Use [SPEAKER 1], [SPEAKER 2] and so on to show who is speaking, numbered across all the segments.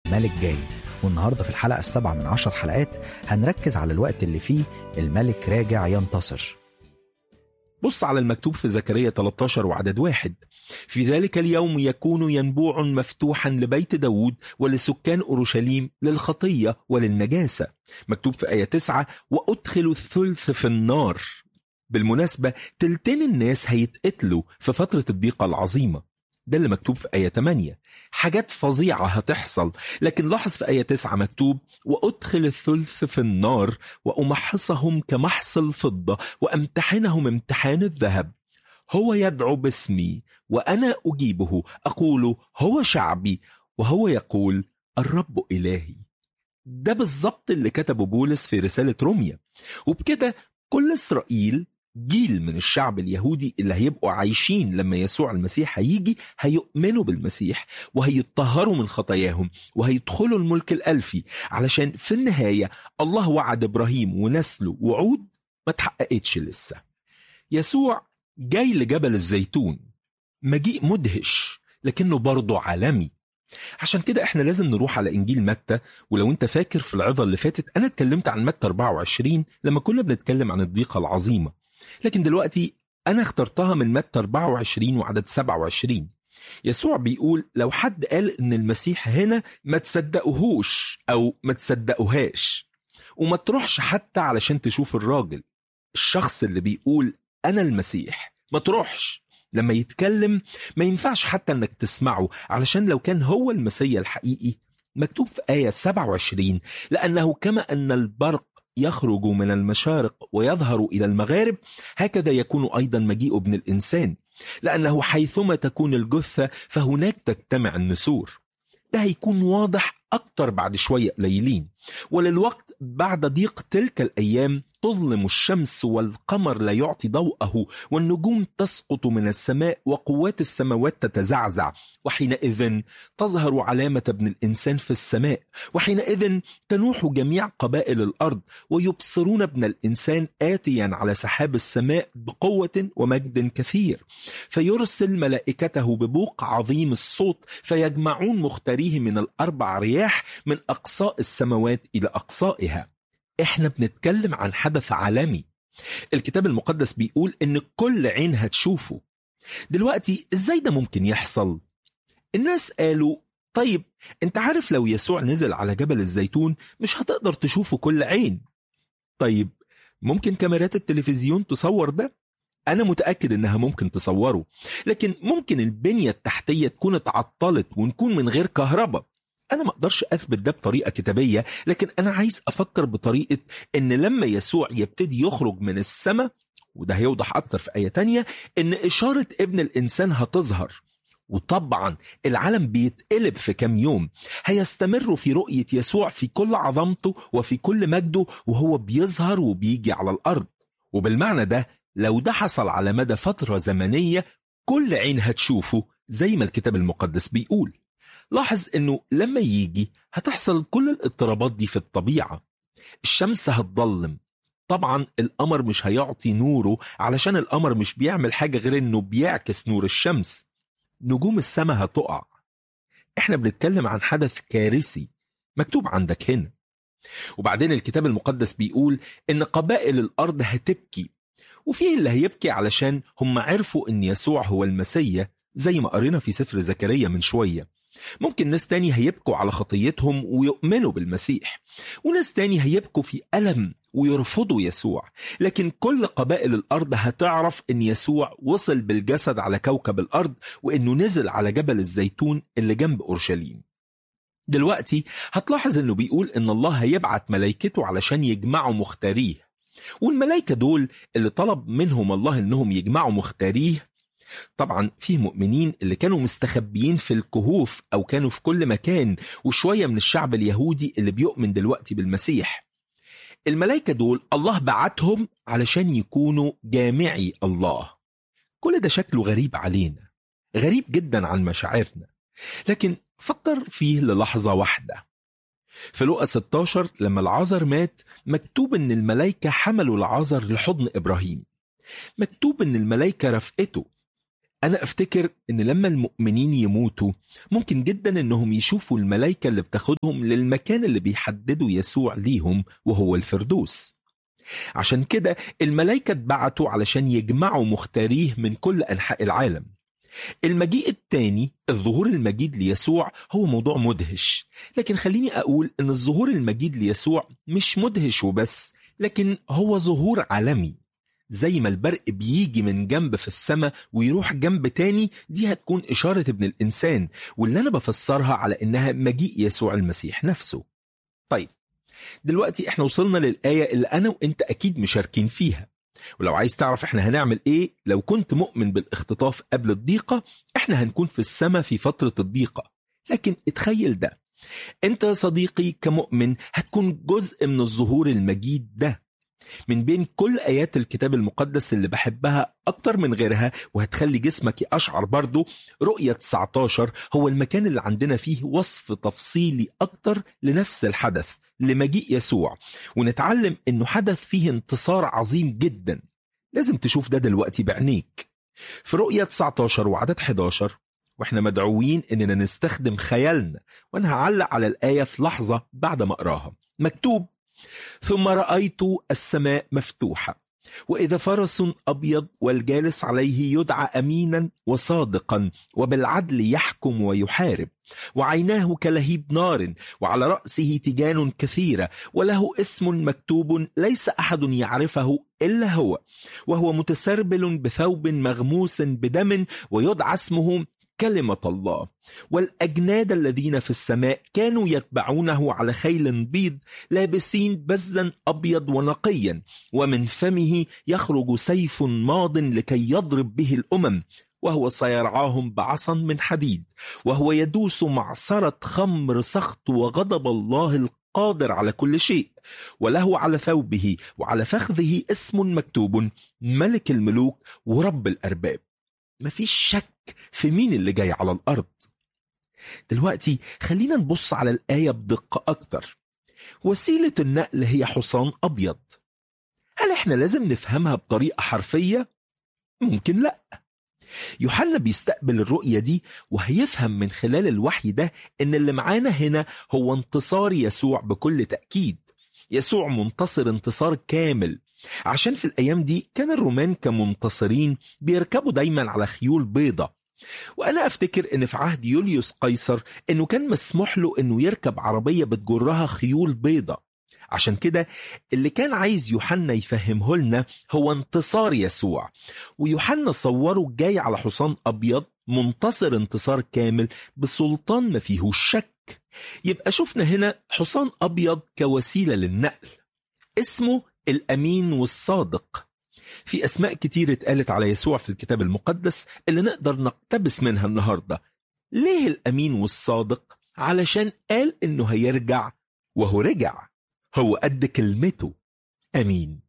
[SPEAKER 1] ملك جاي والنهاردة في الحلقة السابعة من عشر حلقات هنركز على الوقت اللي فيه الملك راجع ينتصر
[SPEAKER 2] بص على المكتوب في زكريا 13 وعدد واحد في ذلك اليوم يكون ينبوع مفتوحا لبيت داود ولسكان أورشليم للخطية وللنجاسة مكتوب في آية 9 وأدخل الثلث في النار بالمناسبة تلتين الناس هيتقتلوا في فترة الضيقة العظيمة ده اللي مكتوب في آية 8 حاجات فظيعة هتحصل لكن لاحظ في آية 9 مكتوب وأدخل الثلث في النار وأمحصهم كمحص الفضة وأمتحنهم امتحان الذهب هو يدعو باسمي وأنا أجيبه أقول هو شعبي وهو يقول الرب إلهي ده بالظبط اللي كتبه بولس في رسالة روميا وبكده كل إسرائيل جيل من الشعب اليهودي اللي هيبقوا عايشين لما يسوع المسيح هيجي هيؤمنوا بالمسيح وهيطهروا من خطاياهم وهيدخلوا الملك الألفي علشان في النهاية الله وعد إبراهيم ونسله وعود ما تحققتش لسه يسوع جاي لجبل الزيتون مجيء مدهش لكنه برضه عالمي عشان كده احنا لازم نروح على انجيل متى ولو انت فاكر في العظه اللي فاتت انا اتكلمت عن متى 24 لما كنا بنتكلم عن الضيقه العظيمه لكن دلوقتي انا اخترتها من متى 24 وعدد 27 يسوع بيقول لو حد قال ان المسيح هنا ما تصدقوهوش او ما تصدقوهاش وما تروحش حتى علشان تشوف الراجل الشخص اللي بيقول انا المسيح ما تروحش لما يتكلم ما ينفعش حتى انك تسمعه علشان لو كان هو المسيا الحقيقي مكتوب في آية 27 لأنه كما أن البرق يخرج من المشارق ويظهر إلى المغارب هكذا يكون أيضا مجيء ابن الإنسان لأنه حيثما تكون الجثة فهناك تجتمع النسور ده هيكون واضح أكتر بعد شوية قليلين وللوقت بعد ضيق تلك الأيام تظلم الشمس والقمر لا يعطي ضوءه والنجوم تسقط من السماء وقوات السماوات تتزعزع وحينئذ تظهر علامة ابن الإنسان في السماء وحينئذ تنوح جميع قبائل الأرض ويبصرون ابن الإنسان آتيا على سحاب السماء بقوة ومجد كثير فيرسل ملائكته ببوق عظيم الصوت فيجمعون مختاريه من الأربع رياح من أقصاء السماوات إلى أقصائها احنا بنتكلم عن حدث عالمي الكتاب المقدس بيقول ان كل عين هتشوفه دلوقتي ازاي ده ممكن يحصل الناس قالوا طيب انت عارف لو يسوع نزل على جبل الزيتون مش هتقدر تشوفه كل عين طيب ممكن كاميرات التلفزيون تصور ده أنا متأكد إنها ممكن تصوره لكن ممكن البنية التحتية تكون اتعطلت ونكون من غير كهرباء أنا ما أقدرش أثبت ده بطريقة كتابية لكن أنا عايز أفكر بطريقة إن لما يسوع يبتدي يخرج من السماء وده هيوضح أكتر في آية تانية إن إشارة ابن الإنسان هتظهر وطبعا العالم بيتقلب في كام يوم هيستمروا في رؤية يسوع في كل عظمته وفي كل مجده وهو بيظهر وبيجي على الأرض وبالمعنى ده لو ده حصل على مدى فترة زمنية كل عين هتشوفه زي ما الكتاب المقدس بيقول لاحظ انه لما يجي هتحصل كل الاضطرابات دي في الطبيعة الشمس هتضلم طبعا القمر مش هيعطي نوره علشان القمر مش بيعمل حاجة غير انه بيعكس نور الشمس نجوم السماء هتقع احنا بنتكلم عن حدث كارثي مكتوب عندك هنا وبعدين الكتاب المقدس بيقول ان قبائل الارض هتبكي وفيه اللي هيبكي علشان هم عرفوا ان يسوع هو المسيا زي ما قرينا في سفر زكريا من شويه ممكن ناس تاني هيبكوا على خطيتهم ويؤمنوا بالمسيح وناس تاني هيبكوا في ألم ويرفضوا يسوع لكن كل قبائل الأرض هتعرف أن يسوع وصل بالجسد على كوكب الأرض وأنه نزل على جبل الزيتون اللي جنب أورشليم دلوقتي هتلاحظ أنه بيقول أن الله هيبعت ملايكته علشان يجمعوا مختاريه والملايكة دول اللي طلب منهم الله أنهم يجمعوا مختاريه طبعا فيه مؤمنين اللي كانوا مستخبيين في الكهوف او كانوا في كل مكان وشويه من الشعب اليهودي اللي بيؤمن دلوقتي بالمسيح الملائكه دول الله بعتهم علشان يكونوا جامعي الله كل ده شكله غريب علينا غريب جدا عن مشاعرنا لكن فكر فيه للحظه واحده في لقا 16 لما العذر مات مكتوب ان الملائكه حملوا العذر لحضن ابراهيم مكتوب ان الملائكه رفقته أنا أفتكر إن لما المؤمنين يموتوا ممكن جدا إنهم يشوفوا الملائكة اللي بتاخدهم للمكان اللي بيحددوا يسوع ليهم وهو الفردوس عشان كده الملائكة اتبعتوا علشان يجمعوا مختاريه من كل أنحاء العالم المجيء الثاني الظهور المجيد ليسوع هو موضوع مدهش لكن خليني أقول إن الظهور المجيد ليسوع مش مدهش وبس لكن هو ظهور عالمي زي ما البرق بيجي من جنب في السماء ويروح جنب تاني دي هتكون إشارة ابن الإنسان واللي أنا بفسرها على إنها مجيء يسوع المسيح نفسه طيب دلوقتي احنا وصلنا للآية اللي أنا وإنت أكيد مشاركين فيها ولو عايز تعرف احنا هنعمل ايه لو كنت مؤمن بالاختطاف قبل الضيقة احنا هنكون في السماء في فترة الضيقة لكن اتخيل ده انت يا صديقي كمؤمن هتكون جزء من الظهور المجيد ده من بين كل آيات الكتاب المقدس اللي بحبها أكتر من غيرها وهتخلي جسمك يقشعر برضه رؤية 19 هو المكان اللي عندنا فيه وصف تفصيلي أكتر لنفس الحدث لمجيء يسوع ونتعلم إنه حدث فيه انتصار عظيم جدا لازم تشوف ده دلوقتي بعينيك في رؤية 19 وعدد 11 واحنا مدعوين اننا نستخدم خيالنا وانا هعلق على الايه في لحظه بعد ما اقراها مكتوب ثم رايت السماء مفتوحه واذا فرس ابيض والجالس عليه يدعى امينا وصادقا وبالعدل يحكم ويحارب وعيناه كلهيب نار وعلى راسه تيجان كثيره وله اسم مكتوب ليس احد يعرفه الا هو وهو متسربل بثوب مغموس بدم ويدعى اسمه كلمة الله والأجناد الذين في السماء كانوا يتبعونه على خيل بيض لابسين بزا أبيض ونقيا ومن فمه يخرج سيف ماض لكي يضرب به الأمم وهو سيرعاهم بعصا من حديد وهو يدوس معصرة خمر سخط وغضب الله القادر على كل شيء وله على ثوبه وعلى فخذه اسم مكتوب ملك الملوك ورب الأرباب مفيش شك في مين اللي جاي على الأرض دلوقتي خلينا نبص على الآية بدقة أكتر وسيلة النقل هي حصان أبيض هل إحنا لازم نفهمها بطريقة حرفية؟ ممكن لأ يوحنا بيستقبل الرؤية دي وهيفهم من خلال الوحي ده إن اللي معانا هنا هو انتصار يسوع بكل تأكيد يسوع منتصر انتصار كامل عشان في الأيام دي كان الرومان كمنتصرين بيركبوا دايما على خيول بيضة وأنا أفتكر إن في عهد يوليوس قيصر إنه كان مسموح له إنه يركب عربية بتجرها خيول بيضة عشان كده اللي كان عايز يوحنا يفهمه لنا هو انتصار يسوع ويوحنا صوره جاي على حصان أبيض منتصر انتصار كامل بسلطان ما فيهوش شك يبقى شفنا هنا حصان أبيض كوسيلة للنقل اسمه الأمين والصادق في أسماء كتير اتقالت على يسوع في الكتاب المقدس اللي نقدر نقتبس منها النهاردة ليه الأمين والصادق؟ علشان قال إنه هيرجع وهو رجع هو قد كلمته أمين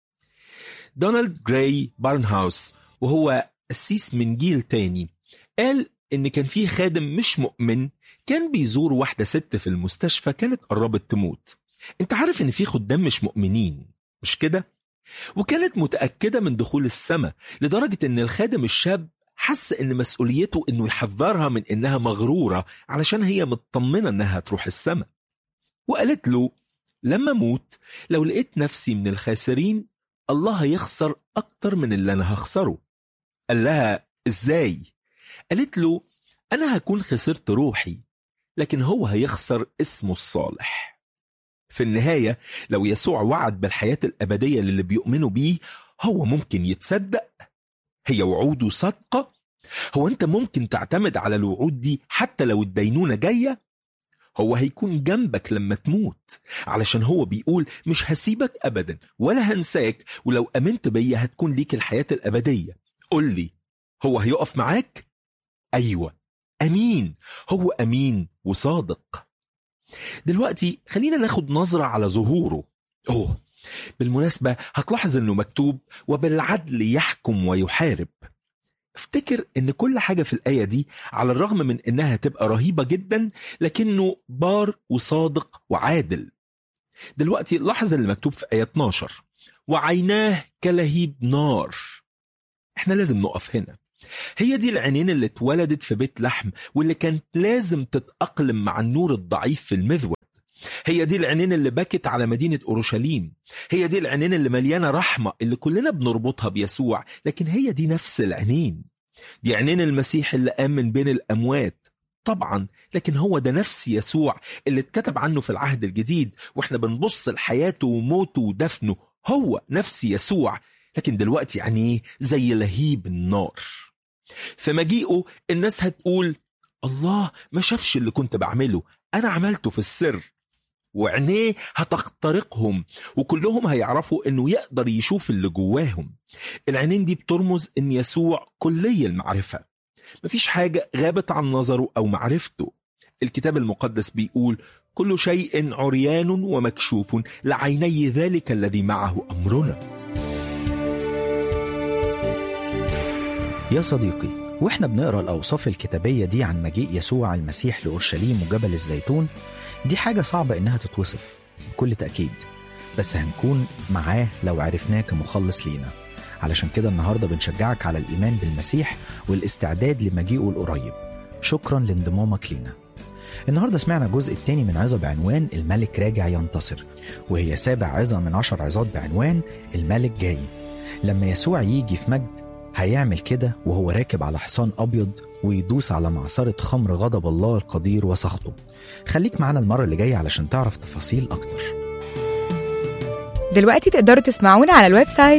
[SPEAKER 2] دونالد جراي بارنهاوس وهو قسيس من جيل تاني قال إن كان في خادم مش مؤمن كان بيزور واحدة ست في المستشفى كانت قربت تموت انت عارف ان في خدام مش مؤمنين مش كده وكانت متأكدة من دخول السماء لدرجة ان الخادم الشاب حس ان مسؤوليته انه يحذرها من انها مغرورة علشان هي مطمنة انها تروح السماء وقالت له لما موت لو لقيت نفسي من الخاسرين الله هيخسر اكتر من اللي انا هخسره قال لها ازاي قالت له انا هكون خسرت روحي لكن هو هيخسر اسمه الصالح في النهاية لو يسوع وعد بالحياة الأبدية للي بيؤمنوا بيه هو ممكن يتصدق هي وعوده صادقة هو أنت ممكن تعتمد على الوعود دي حتى لو الدينونة جاية هو هيكون جنبك لما تموت علشان هو بيقول مش هسيبك أبدا ولا هنساك ولو أمنت بيا هتكون ليك الحياة الأبدية قل لي هو هيقف معاك؟ أيوة أمين هو أمين وصادق دلوقتي خلينا ناخد نظرة على ظهوره أوه بالمناسبة هتلاحظ أنه مكتوب وبالعدل يحكم ويحارب افتكر ان كل حاجة في الآية دي على الرغم من انها تبقى رهيبة جدا لكنه بار وصادق وعادل دلوقتي لاحظ اللي مكتوب في آية 12 وعيناه كلهيب نار احنا لازم نقف هنا هي دي العينين اللي اتولدت في بيت لحم واللي كانت لازم تتأقلم مع النور الضعيف في المذود هي دي العينين اللي بكت على مدينة أورشليم هي دي العينين اللي مليانة رحمة اللي كلنا بنربطها بيسوع لكن هي دي نفس العينين دي عينين المسيح اللي قام من بين الأموات طبعا لكن هو ده نفس يسوع اللي اتكتب عنه في العهد الجديد واحنا بنبص لحياته وموته ودفنه هو نفس يسوع لكن دلوقتي عينيه زي لهيب النار في مجيئه الناس هتقول الله ما شافش اللي كنت بعمله انا عملته في السر وعينيه هتخترقهم وكلهم هيعرفوا انه يقدر يشوف اللي جواهم العينين دي بترمز ان يسوع كلي المعرفة مفيش حاجة غابت عن نظره او معرفته الكتاب المقدس بيقول كل شيء عريان ومكشوف لعيني ذلك الذي معه امرنا
[SPEAKER 1] يا صديقي واحنا بنقرا الاوصاف الكتابيه دي عن مجيء يسوع المسيح لاورشليم وجبل الزيتون دي حاجه صعبه انها تتوصف بكل تاكيد بس هنكون معاه لو عرفناه كمخلص لينا علشان كده النهارده بنشجعك على الايمان بالمسيح والاستعداد لمجيئه القريب شكرا لانضمامك لينا النهارده سمعنا الجزء الثاني من عظة بعنوان الملك راجع ينتصر وهي سابع عظة من عشر عظات بعنوان الملك جاي لما يسوع يجي في مجد هيعمل كده وهو راكب على حصان أبيض ويدوس على معصرة خمر غضب الله القدير وسخطه خليك معانا المرة اللي جاية علشان تعرف تفاصيل أكتر
[SPEAKER 3] دلوقتي تقدروا تسمعونا على الويب سايت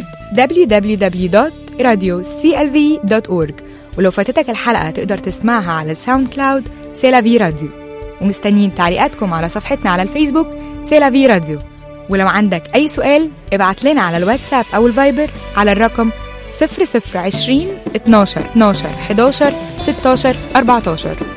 [SPEAKER 3] www.radioclv.org ولو فاتتك الحلقة تقدر تسمعها على الساوند كلاود سيلافي راديو ومستنيين تعليقاتكم على صفحتنا على الفيسبوك سيلافي راديو ولو عندك أي سؤال ابعت لنا على الواتساب أو الفايبر على الرقم 0020 12 12 11 16 14